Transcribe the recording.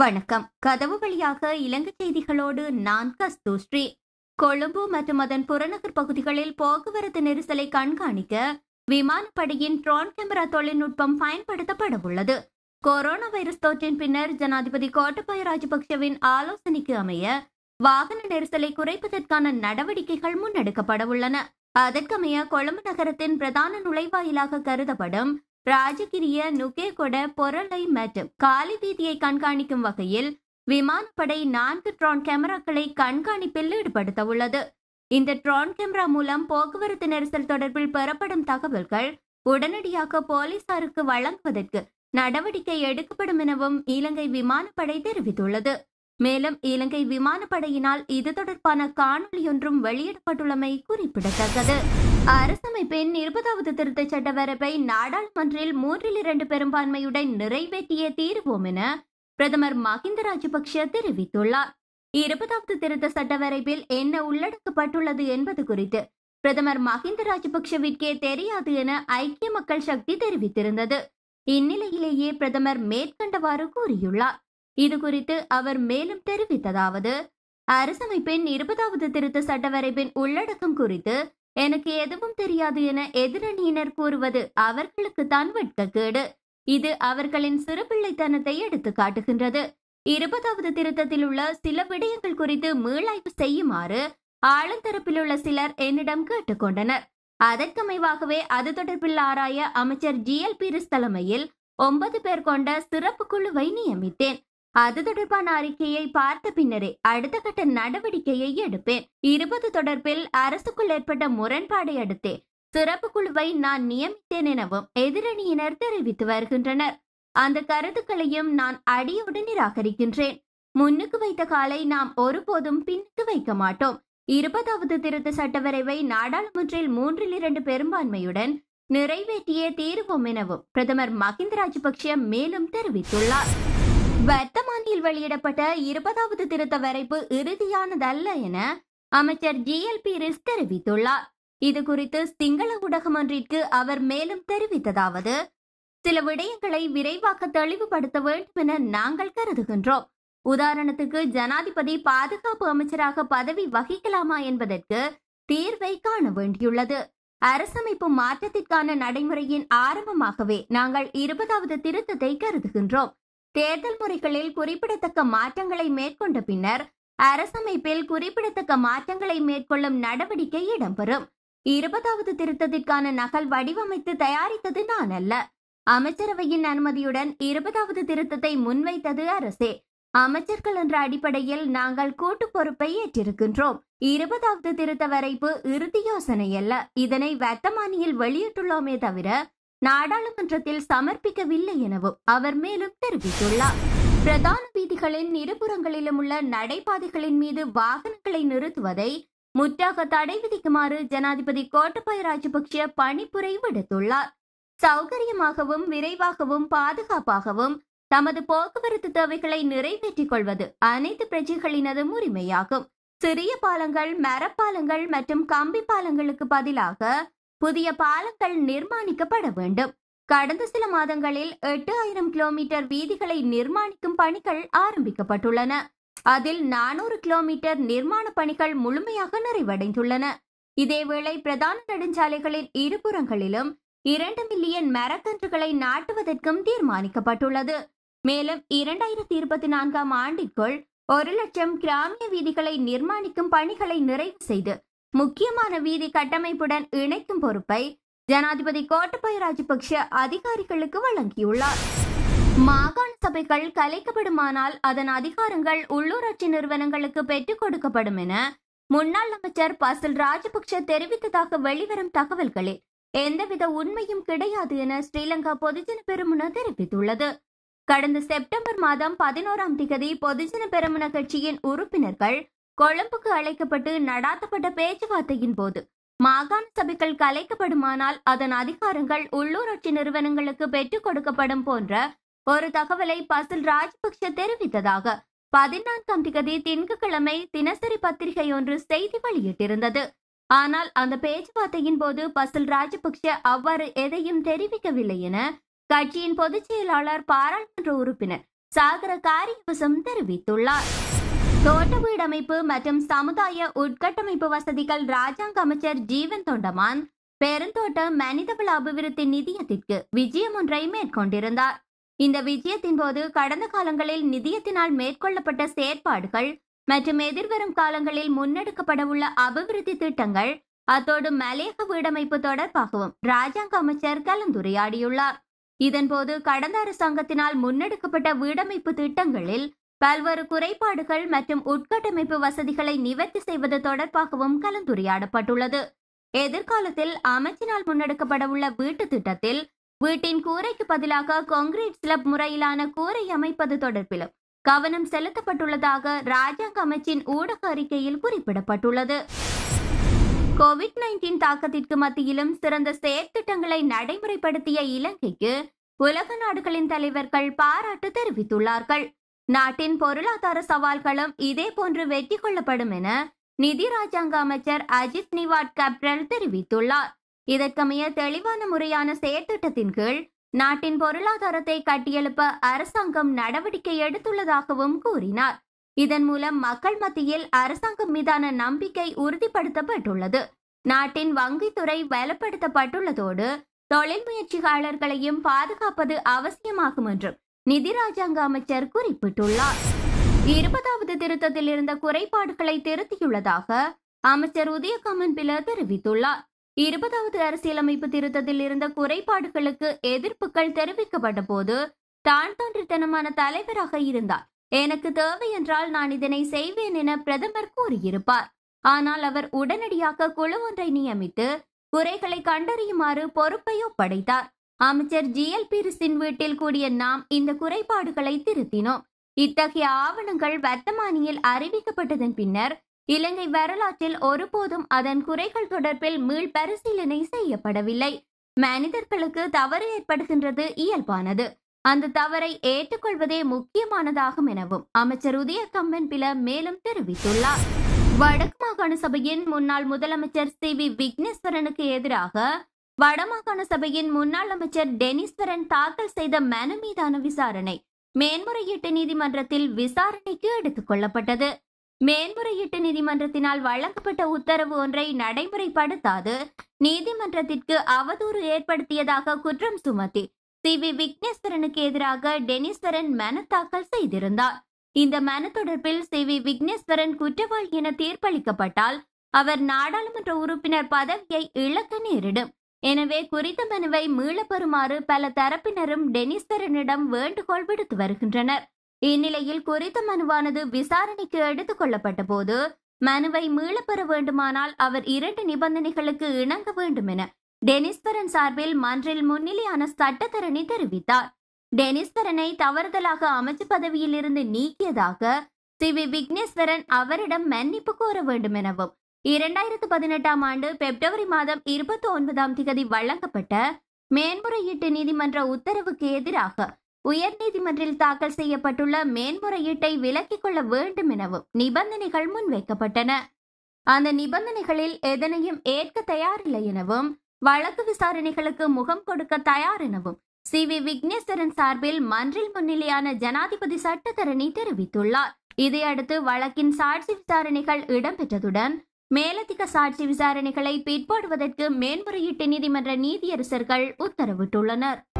வணக்கம் கதவு வழியாக இலங்கை செய்திகளோடு நான் கஸ்தூஸ்ரீ கொழும்பு மற்றும் அதன் புறநகர் பகுதிகளில் போக்குவரத்து நெரிசலை கண்காணிக்க விமானப்படையின் ட்ரோன் கேமரா தொழில்நுட்பம் பயன்படுத்தப்பட உள்ளது கொரோனா வைரஸ் தொற்றின் பின்னர் ஜனாதிபதி கோட்டபாய ராஜபக்சவின் ஆலோசனைக்கு அமைய வாகன நெரிசலை குறைப்பதற்கான நடவடிக்கைகள் முன்னெடுக்கப்பட உள்ளன அதற்கமைய கொழும்பு நகரத்தின் பிரதான நுழைவாயிலாக கருதப்படும் ராஜகிரிய நுகேகொட பொருளை மற்றும் காலி வீதியை கண்காணிக்கும் வகையில் விமானப்படை நான்கு ட்ரோன் கேமராக்களை கண்காணிப்பில் ஈடுபடுத்த உள்ளது இந்த ட்ரோன் கேமரா மூலம் போக்குவரத்து நெரிசல் தொடர்பில் பெறப்படும் தகவல்கள் உடனடியாக போலீசாருக்கு வழங்குவதற்கு நடவடிக்கை எடுக்கப்படும் எனவும் இலங்கை விமானப்படை தெரிவித்துள்ளது மேலும் இலங்கை விமானப்படையினால் இது தொடர்பான காணொலியொன்றும் வெளியிடப்பட்டுள்ளமை குறிப்பிடத்தக்கது அரசமைப்பின் இருபதாவது திருத்தச் சட்ட வரைப்பை நாடாளுமன்றில் மூன்றில் இரண்டு பெரும்பான்மையுடன் நிறைவேற்றிய தீர்வோம் என பிரதமர் மஹிந்த ராஜபக்ஷ தெரிவித்துள்ளார் இருபதாவது திருத்த சட்ட வரைப்பில் என்ன உள்ளடக்கப்பட்டுள்ளது என்பது குறித்து பிரதமர் மஹிந்த ராஜபக்ஷவிற்கே தெரியாது என ஐக்கிய மக்கள் சக்தி தெரிவித்திருந்தது இந்நிலையிலேயே பிரதமர் மேற்கண்டவாறு கூறியுள்ளார் இது குறித்து அவர் மேலும் தெரிவித்ததாவது அரசமைப்பின் இருபதாவது திருத்த சட்ட வரைப்பின் உள்ளடக்கம் குறித்து எனக்கு எதுவும் தெரியாது என எதிரணியினர் கூறுவது அவர்களுக்கு தான் வெட்கக்கேடு இது அவர்களின் சிறுபிள்ளைத்தனத்தை எடுத்து காட்டுகின்றது இருபதாவது திருத்தத்தில் உள்ள சில விடயங்கள் குறித்து மீளாய்வு செய்யுமாறு ஆளுந்தரப்பில் உள்ள சிலர் என்னிடம் கேட்டுக்கொண்டனர் அதற்கமைவாகவே அது தொடர்பில் ஆராய அமைச்சர் ஜி எல் பீரிஸ் தலைமையில் ஒன்பது பேர் கொண்ட சிறப்பு குழுவை நியமித்தேன் அது தொடர்பான அறிக்கையை பார்த்த பின்னரே அடுத்த கட்ட நடவடிக்கையை எடுப்பேன் இருபது தொடர்பில் அரசுக்குள் ஏற்பட்ட முரண்பாடை அடுத்தே சிறப்பு குழுவை நான் நியமித்தேன் எனவும் எதிரணியினர் தெரிவித்து வருகின்றனர் அந்த கருத்துக்களையும் நான் அடியோடு நிராகரிக்கின்றேன் முன்னுக்கு வைத்த காலை நாம் ஒருபோதும் பின்னுக்கு வைக்க மாட்டோம் இருபதாவது திருத்த சட்டவரைவை நாடாளுமன்றில் மூன்றில் இரண்டு பெரும்பான்மையுடன் நிறைவேற்றியே தீர்வோம் எனவும் பிரதமர் மஹிந்த ராஜபக்ஷ மேலும் தெரிவித்துள்ளார் வர்த்தமானியில் வெளியிடப்பட்ட இருபதாவது திருத்த வரைப்பு இறுதியானதல்ல என அமைச்சர் ஜி எல் பீரிஸ் தெரிவித்துள்ளார் இது குறித்து சிங்கள ஊடகம் ஒன்றிற்கு அவர் மேலும் தெரிவித்ததாவது சில விடயங்களை விரைவாக தெளிவுபடுத்த வேண்டும் என நாங்கள் கருதுகின்றோம் உதாரணத்துக்கு ஜனாதிபதி பாதுகாப்பு அமைச்சராக பதவி வகிக்கலாமா என்பதற்கு தீர்வை காண வேண்டியுள்ளது அரசமைப்பு மாற்றத்திற்கான நடைமுறையின் ஆரம்பமாகவே நாங்கள் இருபதாவது திருத்தத்தை கருதுகின்றோம் தேர்தல் முறைகளில் குறிப்பிடத்தக்க மாற்றங்களை மேற்கொண்ட பின்னர் அரசமைப்பில் குறிப்பிடத்தக்க மாற்றங்களை மேற்கொள்ளும் நடவடிக்கை இடம்பெறும் இருபதாவது திருத்தத்திற்கான நகல் வடிவமைத்து தயாரித்தது நான் அல்ல அமைச்சரவையின் அனுமதியுடன் இருபதாவது திருத்தத்தை முன்வைத்தது அரசே அமைச்சர்கள் என்ற அடிப்படையில் நாங்கள் கூட்டு பொறுப்பை ஏற்றிருக்கின்றோம் இருபதாவது திருத்த வரைப்பு இறுதி யோசனை அல்ல இதனை வர்த்தமானியில் வெளியிட்டுள்ளோமே தவிர நாடாளுமன்றத்தில் சமர்ப்பிக்கவில்லை எனவும் அவர் மேலும் தெரிவித்துள்ளார் பிரதான வீதிகளின் இருபுறங்களிலும் உள்ள நடைபாதைகளின் மீது வாகனங்களை நிறுத்துவதை முற்றாக தடை விதிக்குமாறு ஜனாதிபதி கோட்டபாய ராஜபக்ஷ பணிப்புரை விடுத்துள்ளார் சௌகரியமாகவும் விரைவாகவும் பாதுகாப்பாகவும் தமது போக்குவரத்து தேவைகளை நிறைவேற்றிக் கொள்வது அனைத்து பிரஜைகளினதும் உரிமையாகும் சிறிய பாலங்கள் மரப்பாலங்கள் மற்றும் கம்பி பாலங்களுக்கு பதிலாக புதிய பாலங்கள் நிர்மாணிக்கப்பட வேண்டும் கடந்த சில மாதங்களில் எட்டு ஆயிரம் கிலோமீட்டர் வீதிகளை நிர்மாணிக்கும் பணிகள் ஆரம்பிக்கப்பட்டுள்ளன அதில் நானூறு கிலோமீட்டர் நிர்மாண பணிகள் முழுமையாக நிறைவடைந்துள்ளன இதேவேளை பிரதான நெடுஞ்சாலைகளின் இருபுறங்களிலும் இரண்டு மில்லியன் மரக்கன்றுகளை நாட்டுவதற்கும் தீர்மானிக்கப்பட்டுள்ளது மேலும் இரண்டாயிரத்தி இருபத்தி நான்காம் ஆண்டிற்குள் ஒரு லட்சம் கிராமிய வீதிகளை நிர்மாணிக்கும் பணிகளை நிறைவு செய்து முக்கியமான வீதி கட்டமைப்புடன் இணைக்கும் பொறுப்பை ஜனாதிபதி கோட்டபாய ராஜபக்ஷ அதிகாரிகளுக்கு வழங்கியுள்ளார் மாகாண சபைகள் கலைக்கப்படுமானால் அதன் அதிகாரங்கள் உள்ளூராட்சி நிறுவனங்களுக்கு பெற்றுக் கொடுக்கப்படும் என முன்னாள் அமைச்சர் பசில் ராஜபக்ஷ தெரிவித்ததாக வெளிவரும் தகவல்களில் எந்தவித உண்மையும் கிடையாது என ஸ்ரீலங்கா பொதுஜன பெருமுன தெரிவித்துள்ளது கடந்த செப்டம்பர் மாதம் பதினோராம் திகதி பொதுஜன பெருமுன கட்சியின் உறுப்பினர்கள் கொழும்புக்கு அழைக்கப்பட்டு நடாத்தப்பட்ட பேச்சுவார்த்தையின் போது மாகாண சபைகள் கலைக்கப்படுமானால் அதன் அதிகாரங்கள் உள்ளூராட்சி நிறுவனங்களுக்கு பெற்றுக் கொடுக்கப்படும் போன்ற ஒரு தகவலை பசில் ராஜபக்ஷ தெரிவித்ததாக பதினான்காம் திகதி திங்கட்கிழமை தினசரி பத்திரிகை ஒன்று செய்தி வெளியிட்டிருந்தது ஆனால் அந்த பேச்சுவார்த்தையின் போது பசில் ராஜபக்ஷ அவ்வாறு எதையும் தெரிவிக்கவில்லை என கட்சியின் பொதுச் செயலாளர் பாராளுமன்ற உறுப்பினர் சாகர காரியவசம் தெரிவித்துள்ளார் தோட்ட வீடமைப்பு மற்றும் சமுதாய உட்கட்டமைப்பு வசதிகள் ராஜாங்க அமைச்சர் ஜீவன் தொண்டமான் பெருந்தோட்ட மனிதவள அபிவிருத்தி நிதியத்திற்கு விஜயம் ஒன்றை மேற்கொண்டிருந்தார் இந்த விஜயத்தின் போது கடந்த காலங்களில் நிதியத்தினால் மேற்கொள்ளப்பட்ட செயற்பாடுகள் மற்றும் எதிர்வரும் காலங்களில் முன்னெடுக்கப்பட உள்ள அபிவிருத்தி திட்டங்கள் அத்தோடு மலையக வீடமைப்பு தொடர்பாகவும் ராஜாங்க அமைச்சர் கலந்துரையாடியுள்ளார் இதன்போது கடந்த அரசாங்கத்தினால் முன்னெடுக்கப்பட்ட வீடமைப்பு திட்டங்களில் பல்வேறு குறைபாடுகள் மற்றும் உட்கட்டமைப்பு வசதிகளை நிவர்த்தி செய்வது தொடர்பாகவும் கலந்துரையாடப்பட்டுள்ளது எதிர்காலத்தில் அமைச்சினால் முன்னெடுக்கப்பட உள்ள வீட்டு திட்டத்தில் வீட்டின் கூரைக்கு பதிலாக கான்கிரீட் ஸ்லப் முறையிலான கூரை அமைப்பது தொடர்பிலும் கவனம் செலுத்தப்பட்டுள்ளதாக ராஜாங்க அமைச்சின் ஊடக அறிக்கையில் குறிப்பிடப்பட்டுள்ளது கோவிட் நைன்டீன் தாக்கத்திற்கு மத்தியிலும் சிறந்த செயற்திட்டங்களை நடைமுறைப்படுத்திய இலங்கைக்கு உலக நாடுகளின் தலைவர்கள் பாராட்டு தெரிவித்துள்ளார்கள் நாட்டின் பொருளாதார சவால்களும் இதே போன்று வெற்றி கொள்ளப்படும் என நிதி ராஜாங்க அமைச்சர் அஜித் நிவாட் கப்ரல் தெரிவித்துள்ளார் இதற்கமைய தெளிவான முறையான செயற்திட்டத்தின் கீழ் நாட்டின் பொருளாதாரத்தை கட்டியெழுப்ப அரசாங்கம் நடவடிக்கை எடுத்துள்ளதாகவும் கூறினார் இதன் மூலம் மக்கள் மத்தியில் அரசாங்கம் மீதான நம்பிக்கை உறுதிப்படுத்தப்பட்டுள்ளது நாட்டின் வங்கித்துறை பலப்படுத்தப்பட்டுள்ளதோடு தொழில் முயற்சியாளர்களையும் பாதுகாப்பது அவசியமாகும் என்றும் நிதி ராஜாங்க அமைச்சர் குறிப்பிட்டுள்ளார் இருபதாவது திருத்தத்தில் இருந்த குறைபாடுகளை திருத்தியுள்ளதாக அமைச்சர் உதயகமன் பில தெரிவித்துள்ளார் இருபதாவது அரசியலமைப்பு திருத்தத்தில் இருந்த குறைபாடுகளுக்கு எதிர்ப்புகள் தெரிவிக்கப்பட்ட போது தான் தோன்றித்தனமான தலைவராக இருந்தார் எனக்கு தேவை என்றால் நான் இதனை செய்வேன் என பிரதமர் கூறியிருப்பார் ஆனால் அவர் உடனடியாக குழு ஒன்றை நியமித்து குறைகளை கண்டறியுமாறு பொறுப்பை ஒப்படைத்தார் அமைச்சர் ஜி எல் பீரிஸின் வீட்டில் கூடிய நாம் இந்த குறைபாடுகளை திருத்தினோம் இத்தகைய ஆவணங்கள் வர்த்தமானியில் அறிவிக்கப்பட்டதன் பின்னர் இலங்கை வரலாற்றில் ஒருபோதும் அதன் குறைகள் தொடர்பில் மீள் பரிசீலனை செய்யப்படவில்லை மனிதர்களுக்கு தவறு ஏற்படுகின்றது இயல்பானது அந்த தவறை ஏற்றுக்கொள்வதே முக்கியமானதாகும் எனவும் அமைச்சர் உதய கம்பன் பில மேலும் தெரிவித்துள்ளார் வடக்கு மாகாண சபையின் முன்னாள் முதலமைச்சர் சி வி விக்னேஸ்வரனுக்கு எதிராக வடமாகாண சபையின் முன்னாள் அமைச்சர் டெனிஸ்வரன் தாக்கல் செய்த மனு மீதான விசாரணை மேன்முறையீட்டு நீதிமன்றத்தில் விசாரணைக்கு எடுத்துக் கொள்ளப்பட்டது மேன்முறையீட்டு நீதிமன்றத்தினால் வழங்கப்பட்ட உத்தரவு ஒன்றை நடைமுறைப்படுத்தாது நீதிமன்றத்திற்கு அவதூறு ஏற்படுத்தியதாக குற்றம் சுமத்தி சி வி விக்னேஸ்வரனுக்கு எதிராக டெனிஸ்வரன் மனு தாக்கல் செய்திருந்தார் இந்த மனு தொடர்பில் சி வி விக்னேஸ்வரன் குற்றவாளி என தீர்ப்பளிக்கப்பட்டால் அவர் நாடாளுமன்ற உறுப்பினர் பதவியை இழக்க நேரிடும் எனவே குறித்த மனுவை மீளப் பெறுமாறு பல தரப்பினரும் டெனிஸ்வரனிடம் வேண்டுகோள் விடுத்து வருகின்றனர் இந்நிலையில் குறித்த மனுவானது விசாரணைக்கு எடுத்துக் கொள்ளப்பட்ட போது மனுவை மீளப் பெற வேண்டுமானால் அவர் இரண்டு நிபந்தனைகளுக்கு இணங்க வேண்டும் என டெனிஸ்வரன் சார்பில் மன்றில் முன்னிலையான சட்டத்தரணி தெரிவித்தார் டெனிஸ்வரனை தவறுதலாக அமைச்சு பதவியில் இருந்து நீக்கியதாக சி வி விக்னேஸ்வரன் அவரிடம் மன்னிப்பு கோர வேண்டும் எனவும் இரண்டாயிரத்து பதினெட்டாம் ஆண்டு பிப்ரவரி மாதம் இருபத்தி ஒன்பதாம் திகதி வழங்கப்பட்ட மேன்முறையீட்டு நீதிமன்ற உத்தரவுக்கு எதிராக உயர் நீதிமன்றில் தாக்கல் செய்யப்பட்டுள்ள மேன்முறையீட்டை விலக்கிக் கொள்ள வேண்டும் எனவும் நிபந்தனைகள் முன்வைக்கப்பட்டன அந்த நிபந்தனைகளில் எதனையும் ஏற்க தயாரில்லை எனவும் வழக்கு விசாரணைகளுக்கு முகம் கொடுக்க தயார் எனவும் சி வி விக்னேஸ்வரன் சார்பில் மன்றில் முன்னிலையான ஜனாதிபதி சட்டத்தரணி தெரிவித்துள்ளார் இதையடுத்து வழக்கின் சாட்சி விசாரணைகள் இடம்பெற்றதுடன் மேலதிக சாட்சி விசாரணைகளை பிற்படுவதற்கு மேன்முறையீட்டு நீதிமன்ற நீதியரசர்கள் உத்தரவிட்டுள்ளனர்